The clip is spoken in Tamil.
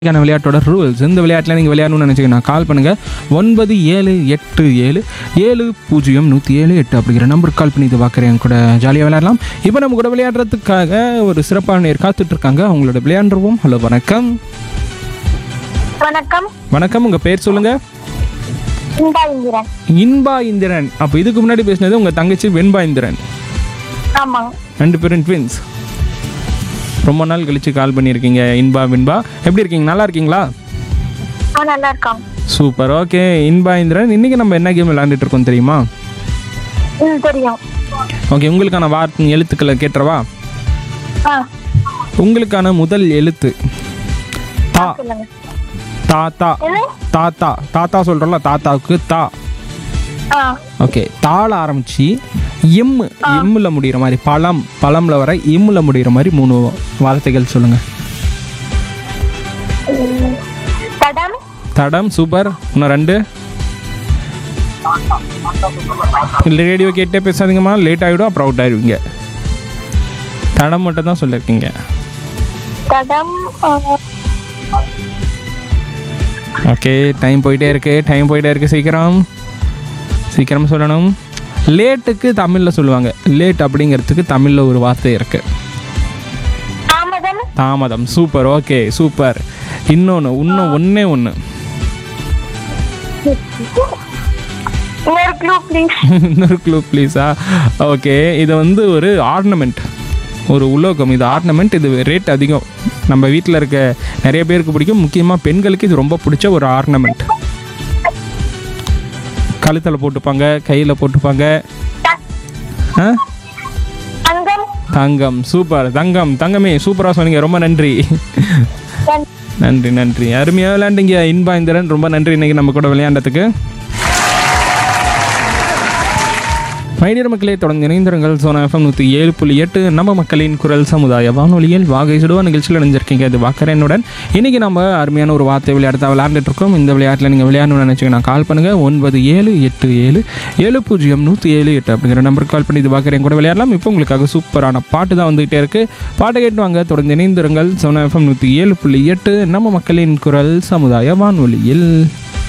இதுக்கான விளையாட்டோட ரூல்ஸ் இந்த விளையாட்டில் நீங்கள் விளையாடணும்னு நினச்சிங்கன்னா கால் பண்ணுங்கள் ஒன்பது ஏழு எட்டு ஏழு ஏழு பூஜ்ஜியம் நூற்றி ஏழு எட்டு அப்படிங்கிற நம்பருக்கு கால் பண்ணி இது பார்க்குறேன் கூட ஜாலியாக விளையாடலாம் இப்போ நம்ம கூட விளையாடுறதுக்காக ஒரு சிறப்பான நேர் காத்துட்டு இருக்காங்க அவங்களோட விளையாண்டுருவோம் ஹலோ வணக்கம் வணக்கம் வணக்கம் உங்கள் பேர் சொல்லுங்கள் இந்தா இந்திரன் இன்பா இந்திரன் அப்போ இதுக்கு முன்னாடி பேசினது உங்கள் தங்கச்சி வெண்பா இந்திரன் ஆமாங்க ரெண்டு பேரும் ட்வின்ஸ் ரொம்ப நாள் கழித்து கால் பண்ணியிருக்கீங்க இன்பா வின்பா எப்படி இருக்கீங்க நல்லா இருக்கீங்களா ஆ நல்லா இருக்காங்க சூப்பர் ஓகே இன்பா இந்திரன் இன்றைக்கி நம்ம என்ன கேம் விளையாண்டுட்டு இருக்கோம் தெரியுமா ம் தெரியும் ஓகே உங்களுக்கான வார்த்தை எழுத்துக்களை கேட்டுறவா ஆ உங்களுக்கான முதல் எழுத்து தா சொல்லுங்க தாத்தா என்ன தாத்தா தாத்தா சொல்கிறோம்ல தாத்தாவுக்கு தா ஆ ஓகே தாள ஆரம்பிச்சு எம் எம்மில் முடிகிற மாதிரி பழம் பழம்ல வர எம்மில் முடிகிற மாதிரி மூணு வார்த்தைகள் சொல்லுங்கள் ம், படம் தடம் சூப்பர் இன்னும் ரெண்டு இல்லை ரேடியோ கேட்டே பேசாதீங்கம்மா லேட் ஆகிடும் அப்புறம் அவுட் ஆயிடுவீங்க தடம் மட்டும் தான் சொல்லியிருக்கீங்க படம் ஆ, ஓகே டைம் போயிட்டே இருக்கு டைம் போயிட்டே இருக்கு சீக்கிரம் சீக்கிரம் சொல்லணும் லேட்டுக்கு தமிழில் சொல்லுவாங்க லேட் அப்படிங்கிறதுக்கு தமிழில் ஒரு வார்த்தை இருக்கு தாமதம் தாமதம் சூப்பர் ஓகே சூப்பர் இன்னொன்று இன்னும் ஒன்றே ஒன்று இன்னொரு க்ளூ ப்ளீஸ் இன்னொரு க்ளூ ப்ளீஸா ஓகே இது வந்து ஒரு ஆர்னமெண்ட் ஒரு உலோகம் இது ஆர்னமெண்ட் இது ரேட் அதிகம் நம்ம வீட்டில் இருக்க நிறைய பேருக்கு பிடிக்கும் முக்கியமாக பெண்களுக்கு இது ரொம்ப பிடிச்ச ஒரு ஆர்னமெண்ட் கழுத்தில் போட்டுப்பாங்க கையில் போட்டுப்பாங்க ஆ தங்கம் தங்கம் சூப்பர் தங்கம் தங்கமே சூப்பராக சொன்னீங்க ரொம்ப நன்றி தன்- நன்றி நன்றி அருமையாக விளையாண்டீங்க இன்பா இந்திரன் ரொம்ப நன்றி இன்னைக்கு நம்ம கூட விளையாண்டதுக்கு மைடியர் மக்களே தொடர்ந்து இணைந்திருங்கள் சோனா எஃப்எம் நூற்றி ஏழு புள்ளி எட்டு நம்ம மக்களின் குரல் சமுதாய வானொலியில் வாகை சுடுவா நிகழ்ச்சியில் இணைஞ்சிருக்கீங்க அது வாக்கரனுடன் இன்றைக்கி நம்ம அருமையான ஒரு வார்த்தை விளையாட்டு தான் விளையாண்டுட்டு இருக்கோம் இந்த விளையாட்டில் நீங்கள் விளையாடணும்னு நினச்சிங்கன்னா கால் பண்ணுங்கள் ஒன்பது ஏழு எட்டு ஏழு ஏழு பூஜ்ஜியம் நூற்றி ஏழு எட்டு அப்படிங்கிற நம்பருக்கு கால் பண்ணி இது வாக்கரன் கூட விளையாடலாம் இப்போ உங்களுக்காக சூப்பரான பாட்டு தான் வந்துகிட்டே இருக்குது பாட்டை கேட்டு வாங்க தொடர்ந்து இணைந்திருங்கள் சோனா எஃப்எம் நூற்றி ஏழு புள்ளி எட்டு நம்ம மக்களின் குரல் சமுதாய வானொலியில்